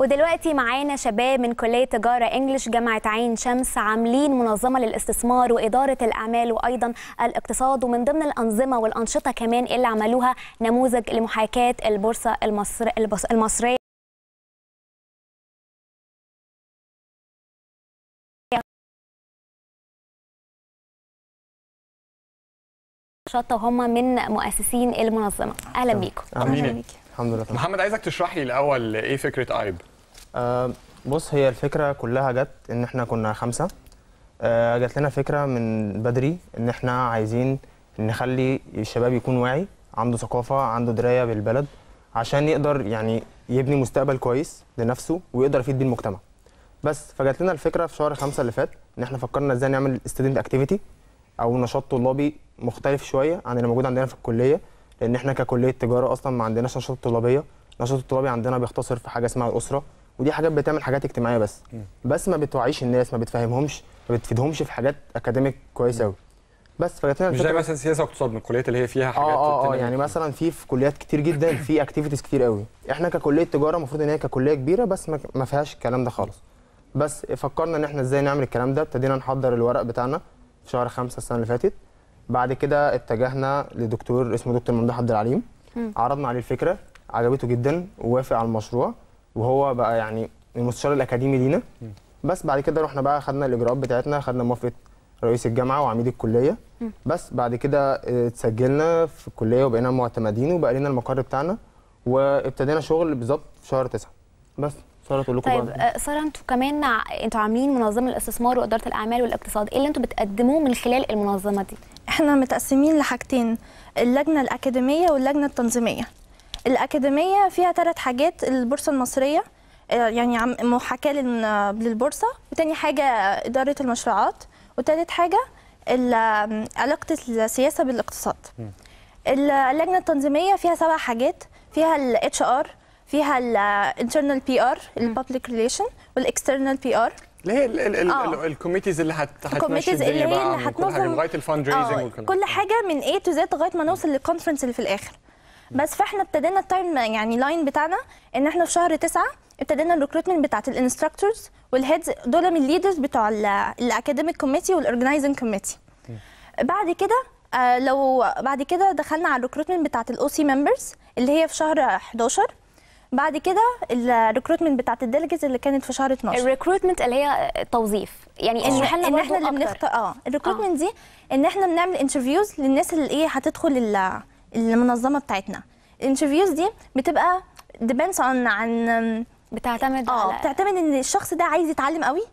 ودلوقتي معانا شباب من كلية تجارة انجلش جامعة عين شمس عاملين منظمة للاستثمار وإدارة الأعمال وأيضا الاقتصاد ومن ضمن الأنظمة والأنشطة كمان اللي عملوها نموذج لمحاكاة البورصة المصر البص- المصرية شطة وهم من مؤسسين المنظمة أهلا بيكم عاملين أهلاً ايه؟ بيكي. الحمد لله تمام. محمد عايزك تشرح لي الاول ايه فكره ايب آه بص هي الفكره كلها جت ان احنا كنا خمسه آه جات لنا فكره من بدري ان احنا عايزين نخلي الشباب يكون واعي عنده ثقافه عنده درايه بالبلد عشان يقدر يعني يبني مستقبل كويس لنفسه ويقدر يفيد بيه المجتمع بس فجات لنا الفكره في شهر خمسة اللي فات ان احنا فكرنا ازاي نعمل ستودنت اكتيفيتي او نشاط طلابي مختلف شويه عن اللي موجود عندنا في الكليه لان احنا ككليه تجاره اصلا ما عندناش نشاط طلابيه النشاط الطلابي عندنا بيختصر في حاجه اسمها الاسره ودي حاجات بتعمل حاجات اجتماعيه بس بس ما بتوعيش الناس ما بتفهمهمش ما بتفيدهمش في حاجات اكاديميك كويس قوي بس فجات لنا مش زي الفكره مثلا سياسه واقتصاد من الكليات اللي هي فيها حاجات اه اه اه تانية. يعني مثلا في في كليات كتير جدا في اكتيفيتيز كتير قوي احنا ككليه تجاره المفروض ان هي ككليه كبيره بس ما ما فيهاش الكلام ده خالص بس فكرنا ان احنا ازاي نعمل الكلام ده ابتدينا نحضر الورق بتاعنا في شهر خمسة السنه اللي فاتت بعد كده اتجهنا لدكتور اسمه دكتور ممدوح عبد العليم عرضنا عليه الفكره عجبته جدا ووافق على المشروع وهو بقى يعني المستشار الاكاديمي لينا بس بعد كده رحنا بقى خدنا الاجراءات بتاعتنا خدنا موافقه رئيس الجامعه وعميد الكليه بس بعد كده اه، اتسجلنا في الكليه وبقينا معتمدين وبقى لنا المقر بتاعنا وابتدينا شغل بالظبط في شهر تسعة بس ساره تقول لكم طيب بقى آه، ساره انتوا كمان ع- انتوا عاملين منظمه الاستثمار واداره الاعمال والاقتصاد ايه اللي انتوا بتقدموه من خلال المنظمه دي احنا متقسمين لحاجتين اللجنة الأكاديمية واللجنة التنظيمية الأكاديمية فيها ثلاث حاجات البورصة المصرية آه، يعني عم- محاكاة لل- للبورصة وتاني حاجة إدارة المشروعات وتالت حاجة ال- آم، علاقة السياسة بالاقتصاد اللجنة التنظيمية فيها سبع حاجات فيها ال HR فيها ال internal PR ال public relation وال external PR اللي هي ال- ال- ال- آه. ال- الكوميتيز اللي هت هتمشي الكوميتيز الدنيا اللي هي بقى اللي من كل حاجه هتنظم لغايه الفند ريزنج آه، والكلام كل ده. حاجه من A to Z لغايه ما نوصل للكونفرنس اللي في الاخر بس فاحنا ابتدينا التايم يعني لاين بتاعنا ان احنا في شهر تسعة ابتدينا الريكروتمنت بتاعت الانستراكتورز والهيدز دول من الليدرز بتوع الاكاديميك كوميتي والاورجنايزنج كوميتي بعد كده آه، لو بعد كده دخلنا على الريكروتمنت بتاعت الاو سي ممبرز اللي هي في شهر 11 بعد كده الريكروتمنت بتاعت الديليجيتس اللي كانت في شهر 12 الريكروتمنت اللي هي توظيف يعني ان اشرح لنا ان برضو احنا اللي أكتر. بنختار اه الريكروتمنت دي ان احنا بنعمل انترفيوز للناس اللي ايه هتدخل ال- المنظمه بتاعتنا الانترفيوز دي بتبقى ديبينس عن عن بتعتمد اه على بتعتمد ان الشخص ده عايز يتعلم قوي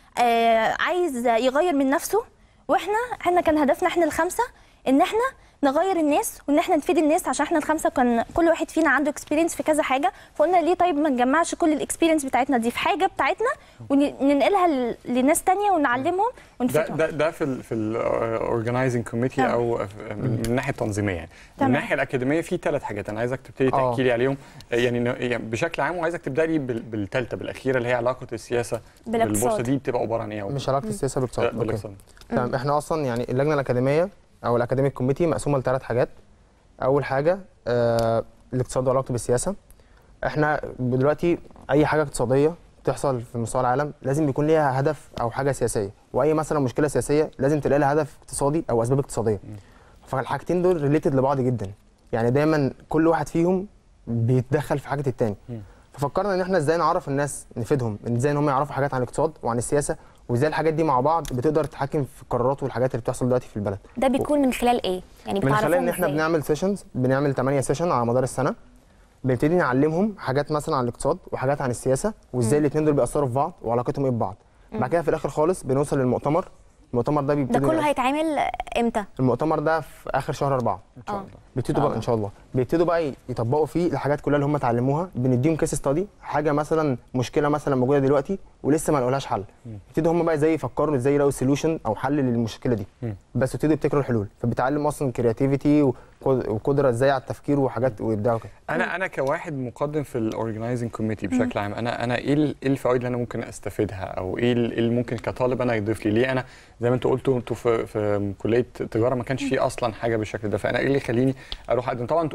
آه عايز يغير من نفسه واحنا احنا كان هدفنا احنا الخمسه ان احنا نغير الناس وان احنا نفيد الناس عشان احنا الخمسه كان كل واحد فينا عنده اكسبيرينس في كذا حاجه فقلنا ليه طيب ما نجمعش كل الاكسبيرينس بتاعتنا دي في حاجه بتاعتنا وننقلها ل- لناس تانية ونعلمهم ده ونفيدهم ده ده في ال في الاورجنايزنج كوميتي تمام. او في- من من الناحيه التنظيميه يعني من تمام. الناحيه الاكاديميه في ثلاث حاجات انا عايزك تبتدي آه. تحكي لي عليهم يعني ن- يعني بشكل عام وعايزك تبدا لي بالثالثه بالاخيره اللي هي علاقه السياسه بالاقتصاد. بالبورصه دي بتبقى عباره عن ايه أو- مش علاقه السياسه بالاقتصاد لا، أوكي. بالاقتصاد تمام احنا اصلا يعني اللجنه الاكاديميه او الاكاديميك كوميتي مقسومه لثلاث حاجات اول حاجه آه الاقتصاد وعلاقته بالسياسه احنا دلوقتي اي حاجه اقتصاديه تحصل في مستوى العالم لازم يكون ليها هدف او حاجه سياسيه واي مثلا مشكله سياسيه لازم تلاقي لها هدف اقتصادي او اسباب اقتصاديه فالحاجتين دول ريليتد لبعض جدا يعني دايما كل واحد فيهم بيتدخل في حاجه التاني ففكرنا ان احنا ازاي نعرف الناس نفيدهم ازاي ان هم يعرفوا حاجات عن الاقتصاد وعن السياسه وازاي الحاجات دي مع بعض بتقدر تتحكم في القرارات والحاجات اللي بتحصل دلوقتي في البلد ده بيكون من خلال ايه يعني من خلال ان بتعرفوهم احنا إزاي؟ بنعمل سيشنز بنعمل 8 سيشن على مدار السنه بنبتدي نعلمهم حاجات مثلا عن الاقتصاد وحاجات عن السياسه وازاي الاثنين دول بيأثروا في بعض وعلاقتهم ايه ببعض بعد كده في الاخر خالص بنوصل للمؤتمر المؤتمر ده ده بيبتدي كله هيتعمل امتى المؤتمر ده في اخر شهر أربعة ان شاء آه. الله بيبتدوا بقى ان شاء الله بيبتدوا بقى يطبقوا فيه الحاجات كلها اللي هم اتعلموها بنديهم كيس ستادي حاجه مثلا مشكله مثلا موجوده دلوقتي ولسه ما لقولهاش حل يبتدوا هم بقى ازاي يفكروا ازاي يلاقوا سوليوشن او حل للمشكله دي مم. بس يبتدوا يبتكروا الحلول فبيتعلم اصلا كرياتيفيتي وقدره ازاي على التفكير وحاجات وابداع وكده انا انا كواحد مقدم في الاورجنايزنج كوميتي بشكل عام انا انا ايه ال- إيه الفوائد اللي انا ممكن استفيدها او ايه ال- إيه اللي ممكن كطالب انا يضيف لي ليه انا زي ما انتوا قلتوا انتوا في في كليه تجاره ما كانش فيه اصلا حاجه بالشكل ده فانا ايه اللي يخليني اروح اقدم طبعا انتوا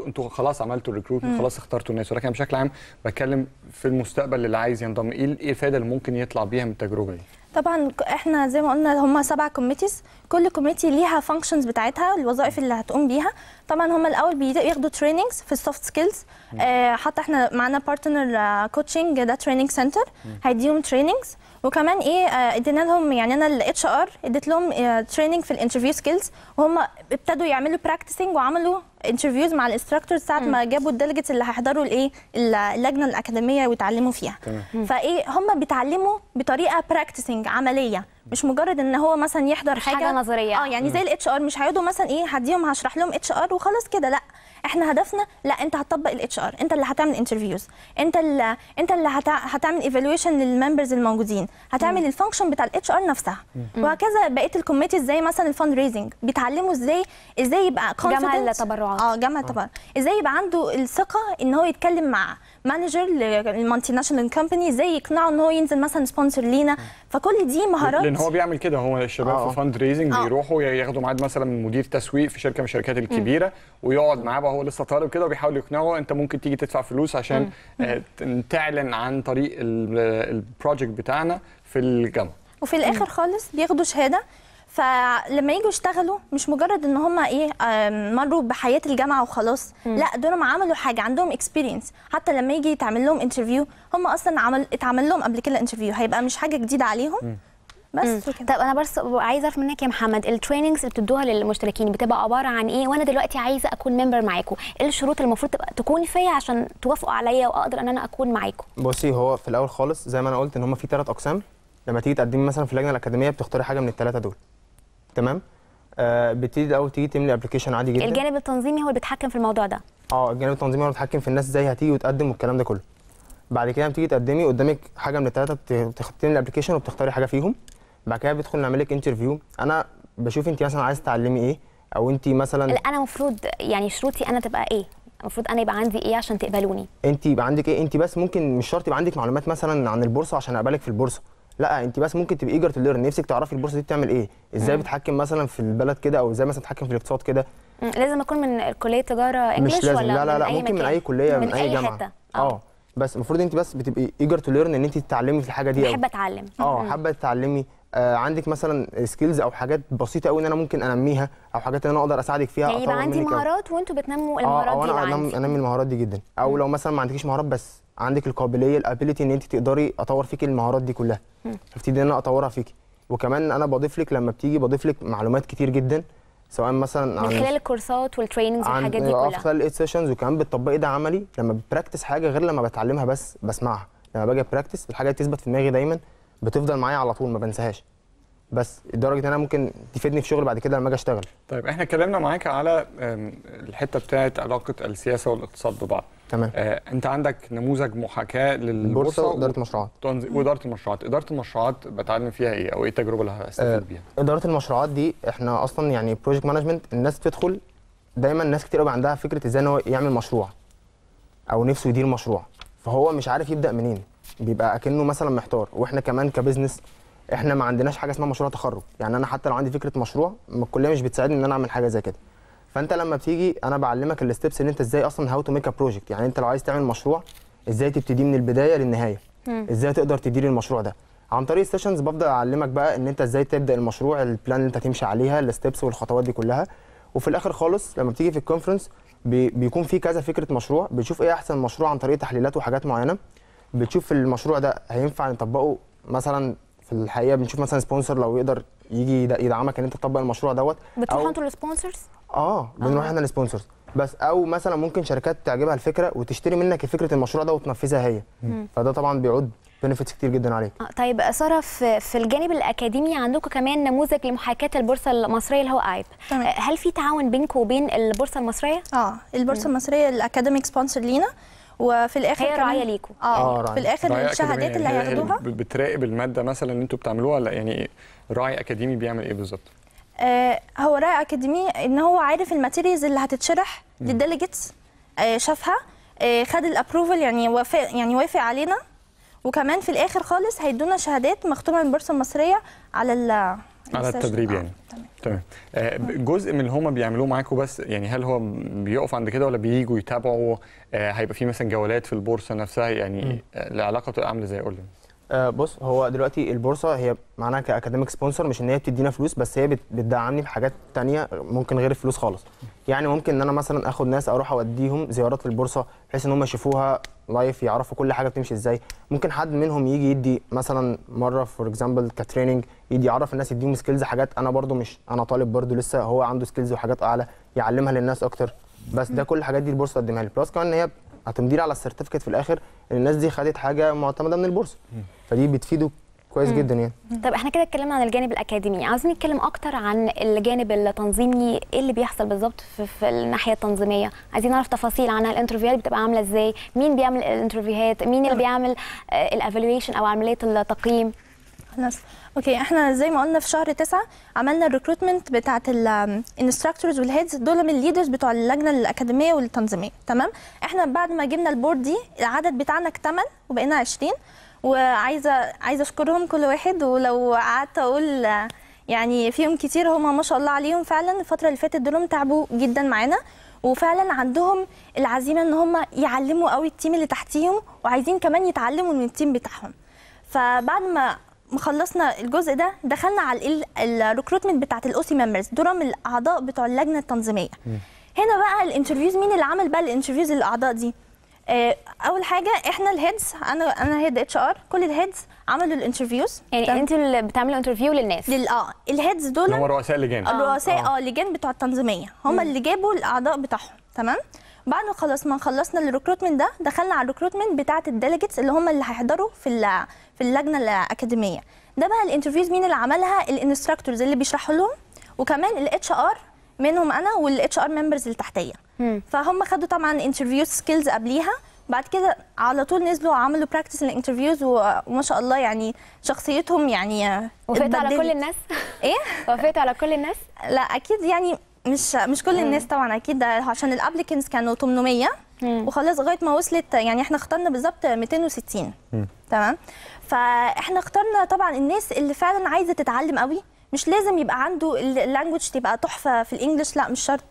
انتوا خلاص عملتوا الريكروتمنت خلاص اخترتوا الناس ولكن بشكل عام بتكلم في المستقبل اللي عايز ينضم ايه ايه الفائده اللي ممكن يطلع بيها من التجربه دي طبعا ك- احنا زي ما قلنا هم سبع كوميتيز كل كوميتي ليها فانكشنز بتاعتها الوظائف اللي هتقوم بيها طبعا هم الاول بياخدوا تريننجز في السوفت سكيلز آه حتى احنا معانا بارتنر كوتشنج ده تريننج سنتر هيديهم تريننجز وكمان ايه آه، ادينا لهم يعني انا الاتش ار اديت لهم تريننج في الانترفيو سكيلز وهم ابتدوا يعملوا براكتسنج وعملوا انترفيوز مع الانستراكتور ساعه ما جابوا الديليجيتس اللي هيحضروا الايه اللجنه الاكاديميه ويتعلموا فيها تمام. فايه هم بيتعلموا بطريقه براكتسنج عمليه مش مجرد ان هو مثلا يحضر مش حاجه حاجة نظرية. اه يعني زي الاتش ار مش هيقعدوا مثلا ايه هديهم هشرح لهم اتش ار وخلاص كده لا احنا هدفنا لا انت هتطبق الاتش ار انت اللي هتعمل انترفيوز انت اللي انت اللي هتع... هتعمل ايفالويشن للممبرز الموجودين هتعمل الفانكشن بتاع الاتش ار نفسها وهكذا بقيه الكوميتيز زي مثلا الفند ريزنج بيتعلموا ازاي ازاي يبقى جمع confident. التبرعات. اه جمع التبرعات ازاي يبقى عنده الثقه ان هو يتكلم مع مانجر للمالتي ناشونال كومباني ازاي يقنعه ان هو ينزل مثلا سبونسر لينا فكل دي مهارات لان هو بيعمل كده هو الشباب آه. في فاند ريزنج آه. بيروحوا ياخدوا ميعاد مثلا من مدير تسويق في شركه من الشركات الكبيره ويقعد معاه بقى هو لسه طالب كده وبيحاول يقنعه انت ممكن تيجي تدفع فلوس عشان آه، ت- تعلن عن طريق البروجكت بتاعنا في الجامعه وفي الاخر خالص بياخدوا شهاده فلما يجوا يشتغلوا مش مجرد ان هم ايه آم، مروا بحياه الجامعه وخلاص لا دول عملوا حاجه عندهم اكسبيرينس حتى لما يجي يتعمل لهم انترفيو هم اصلا عمل اتعمل لهم قبل كده انترفيو هيبقى مش حاجه جديده عليهم بس وكده طب انا بس عايزه اعرف منك يا محمد التريننجز اللي بتدوها للمشتركين بتبقى عباره عن ايه وانا دلوقتي عايزه اكون ممبر معاكم ايه الشروط اللي المفروض تبقى تكون فيا عشان توافقوا عليا واقدر ان انا اكون معاكم بصي هو في الاول خالص زي ما انا قلت ان هم في ثلاث اقسام لما تيجي تقدمي مثلا في اللجنه الاكاديميه بتختاري حاجه من الثلاثه دول تمام آه بتيجي الاول تيجي تملي ابلكيشن عادي جدا الجانب التنظيمي هو اللي بيتحكم في الموضوع ده اه الجانب التنظيمي هو اللي بيتحكم في الناس ازاي هتيجي وتقدم والكلام ده كله بعد كده لما تيجي تقدمي قدامك حاجه من الثلاثه بتختاري الابلكيشن وبتختاري حاجه فيهم بعد كده بيدخل نعمل لك انترفيو انا بشوف انت مثلا عايزه تتعلمي ايه او انت مثلا لا انا المفروض يعني شروطي انا تبقى ايه المفروض انا يبقى عندي ايه عشان تقبلوني انت يبقى عندك ايه انت بس ممكن مش شرط يبقى عندك معلومات مثلا عن البورصه عشان اقبلك في البورصه لا انت بس ممكن تبقى ايجر تليرن نفسك تعرفي البورصه دي بتعمل ايه ازاي بتحكم مثلا في البلد كده او ازاي مثلا تتحكم في الاقتصاد كده مم، لازم اكون من كليه تجاره انجلش مش لازم ولا لا لا من لا أي ممكن من مكان؟ اي كليه من, اي جامعه حته اه بس المفروض انت بس بتبقي ايجر تو ليرن ان انت تتعلمي في الحاجه دي أوي. بحب اتعلم اه حابه تتعلمي آه عندك مثلا سكيلز او حاجات بسيطه قوي ان انا ممكن انميها او حاجات ان انا اقدر اساعدك فيها يعني يبقى أطور عندي منك أوي. مهارات وانتوا بتنموا اه المهارات او دي اللي انا عندي أنم- انمي المهارات دي جدا او لو مثلا ما عندكيش مهارات بس عندك القابليه الابيليتي ان انت تقدري اطور فيكي المهارات دي كلها ابتدي ان انا اطورها فيكي وكمان انا بضيف لك لما بتيجي بضيف لك معلومات كتير جدا سواء مثلا من خلال الكورسات والتريننجز عن والحاجات دي اه في كلها خلال الايت سيشنز وكمان بتطبقي ده عملي لما بتبراكتس حاجه غير لما بتعلمها بس بسمعها لما باجي براكتس الحاجه دي تثبت في دماغي دايما بتفضل معايا على طول ما بنساهاش بس لدرجه ان انا ممكن تفيدني في شغل بعد كده لما اجي اشتغل طيب احنا اتكلمنا معاك على آم، الحته بتاعت علاقه السياسه والاقتصاد ببعض تمام آه، انت عندك نموذج محاكاه البورصه للبورصه واداره مشروعات وتنظ- واداره المشروعات اداره المشروعات بتعلم فيها ايه او ايه التجربه اللي آه، هستفيد بيها اداره المشروعات دي احنا اصلا يعني بروجكت مانجمنت الناس بتدخل دايما ناس كتير قوي عندها فكره ازاي ان هو يعمل مشروع او نفسه يدير مشروع فهو مش عارف يبدا منين بيبقى اكنه مثلا محتار واحنا كمان كبزنس احنا ما عندناش حاجه اسمها مشروع تخرج يعني انا حتى لو عندي فكره مشروع ما الكليه مش بتساعدني ان انا اعمل حاجه زي كده فانت لما بتيجي انا بعلمك الستبس ان انت ازاي اصلا هاو تو ميك ا بروجكت يعني انت لو عايز تعمل مشروع ازاي تبتدي من البدايه للنهايه ازاي تقدر تدير المشروع ده عن طريق السيشنز ببدا اعلمك بقى ان انت ازاي تبدا المشروع البلان اللي انت هتمشي عليها الستبس والخطوات دي كلها وفي الاخر خالص لما بتيجي في الكونفرنس بي بيكون في كذا فكره مشروع بتشوف ايه احسن مشروع عن طريق تحليلات وحاجات معينه بتشوف المشروع ده هينفع نطبقه مثلا في الحقيقه بنشوف مثلا سبونسر لو يقدر يجي يد- يدعمك ان انت تطبق المشروع دوت بتروحوا أو- انتوا للسبونسرز اه بنروح احنا للسبونسرز بس او مثلا ممكن شركات تعجبها الفكره وتشتري منك فكره المشروع ده وتنفذها هي فده طبعا بيعود بنفيتس كتير جدا عليك آه، طيب ساره في, في الجانب الاكاديمي عندكم كمان نموذج لمحاكاه البورصه المصريه اللي هو ايب تمام. آه، هل في تعاون بينكم وبين البورصه المصريه اه البورصه المصريه الاكاديميك سبونسر لينا وفي الاخر هي كمان- راعيه ليكم آه، اه راعية. في الاخر راعي الشهادات أكاديمية، اللي يعني هي- هي هياخدوها ب- بتراقب الماده مثلا اللي انتوا بتعملوها ولا يعني راعي اكاديمي بيعمل ايه بالظبط؟ آه هو راعي اكاديمي ان هو عارف الماتيريالز اللي هتتشرح للديليجيتس آه شافها آه خد الابروفل يعني وافق يعني وافق علينا وكمان في الاخر خالص هيدونا شهادات مختومه من البورصه المصريه على ال على لسه- التدريب آه، يعني. تمام. تمام آه، جزء من اللي هم بيعملوه معاكم بس يعني هل هو بيقف عند كده ولا بييجوا يتابعوا آه، هيبقى في مثلا جولات في البورصه نفسها يعني آه، العلاقه بتبقى عامله ازاي قول لي آه بص هو دلوقتي البورصه هي معناها كاكاديميك سبونسر مش ان هي بتدينا فلوس بس هي بت- بتدعمني بحاجات تانية ممكن غير الفلوس خالص يعني ممكن ان انا مثلا اخد ناس اروح اوديهم زيارات للبورصه بحيث ان هم يشوفوها لايف يعرفوا كل حاجه بتمشي ازاي ممكن حد منهم يجي يدي مثلا مره فور اكزامبل كتريننج يدي يعرف الناس يديهم سكيلز حاجات انا برضو مش انا طالب برضو لسه هو عنده سكيلز وحاجات اعلى يعلمها للناس اكتر بس ده كل الحاجات دي البورصه تقدمها لي بلس كمان ان هي هتمضي لي على السيرتيفيكت في الاخر ان الناس دي خدت حاجه معتمده من البورصه فدي بتفيده كويس جدا يعني طب احنا كده اتكلمنا عن الجانب الاكاديمي عاوزين نتكلم اكتر عن الجانب التنظيمي ايه اللي بيحصل بالظبط في, في الناحيه التنظيميه عايزين نعرف تفاصيل عنها الانترفيوهات بتبقى عامله ازاي مين بيعمل الانترفيوهات مين اللي بيعمل الايفالويشن او عمليه التقييم خلاص اوكي احنا زي ما قلنا في شهر تسعة عملنا الريكروتمنت بتاعت الانستراكتورز والهيدز دول من الليدرز بتوع اللجنه الاكاديميه والتنظيميه تمام احنا بعد ما جبنا البورد دي العدد بتاعنا اكتمل وبقينا 20 وعايزه عايزه اشكرهم كل واحد ولو قعدت اقول آه، يعني فيهم كتير هم ما شاء الله عليهم فعلا الفتره اللي فاتت دولهم تعبوا جدا معانا وفعلا عندهم العزيمه ان هم يعلموا قوي التيم اللي تحتيهم وعايزين كمان يتعلموا من التيم بتاعهم فبعد ما ما خلصنا الجزء ده دخلنا على الريكروتمنت بتاعت الاو سي ممبرز دول من الاعضاء بتوع اللجنه التنظيميه هنا بقى الانترفيوز مين اللي عمل بقى الانترفيوز للاعضاء دي آه، اول حاجه احنا الهيدز انا انا هيد اتش ار كل الهيدز عملوا الانترفيوز يعني انتوا اللي بتعملوا انترفيو للناس لل اه الهيدز دول اللي هم رؤساء اللجان الرؤساء اه اللجان بتوع التنظيميه هم اللي جابوا الاعضاء بتاعهم تمام بعد ما خلاص ما خلصنا الريكروتمنت ده دخلنا على الريكروتمنت بتاعه الديليجيتس اللي هم اللي هيحضروا في ال- في اللجنه الاكاديميه ده بقى الانترفيوز مين اللي عملها الانستراكتورز اللي بيشرحوا لهم وكمان الاتش ار منهم انا والاتش ار ممبرز اللي تحتيه فهم خدوا طبعا انترفيو سكيلز قبليها بعد كده على طول نزلوا عملوا براكتس الانترفيوز وما شاء الله يعني شخصيتهم يعني وافقتوا على اتبدلت. كل الناس ايه وافقتوا على كل الناس لا اكيد يعني مش مش كل الناس طبعا اكيد ده عشان الابليكنتس كانوا 800 وخلاص لغايه ما وصلت يعني احنا اخترنا بالظبط 260 تمام فاحنا اخترنا طبعا الناس اللي فعلا عايزه تتعلم قوي مش لازم يبقى عنده اللانجوج تبقى تحفه في الانجليش لا مش شرط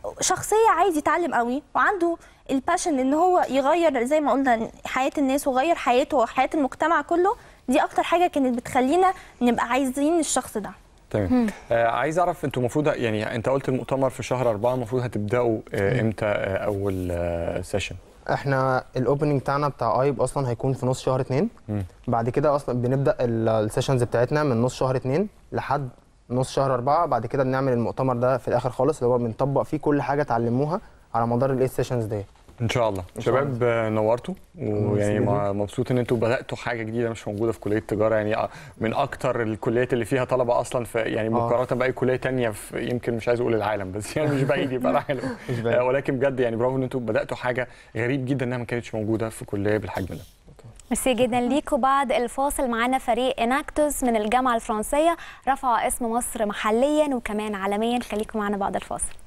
شخصيه عايز يتعلم قوي وعنده الباشن ان هو يغير زي ما قلنا حياه الناس ويغير حياته وحياه المجتمع كله دي اكتر حاجه كانت بتخلينا نبقى عايزين الشخص ده تمام آه عايز اعرف انتوا المفروض يعني انت قلت المؤتمر في شهر أربعة المفروض هتبداوا آه امتى آه اول آه سيشن احنا الاوبننج بتاعنا بتاع ايب اصلا هيكون في نص شهر اتنين بعد كده اصلا بنبدا السيشنز بتاعتنا من نص شهر اتنين لحد نص شهر أربعة بعد كده بنعمل المؤتمر ده في الاخر خالص اللي هو بنطبق فيه كل حاجه اتعلموها على مدار الايت سيشنز دي ان شاء الله إن شاء شباب آه، نورتوا ويعني جداً. مع- مبسوط ان انتوا بداتوا حاجه جديده مش موجوده في كليه التجاره يعني آه، من اكتر الكليات اللي فيها طلبه اصلا في يعني مقارنه باي كليه تانية في يمكن مش عايز اقول العالم بس يعني مش بعيد يبقى العالم مش بعيد. آه، ولكن بجد يعني برافو ان انتوا بداتوا حاجه غريب جدا انها ما كانتش موجوده في كليه بالحجم ده ميرسي جدا ليكوا بعد الفاصل معانا فريق اناكتوس من الجامعه الفرنسيه رفعوا اسم مصر محليا وكمان عالميا خليكم معانا بعد الفاصل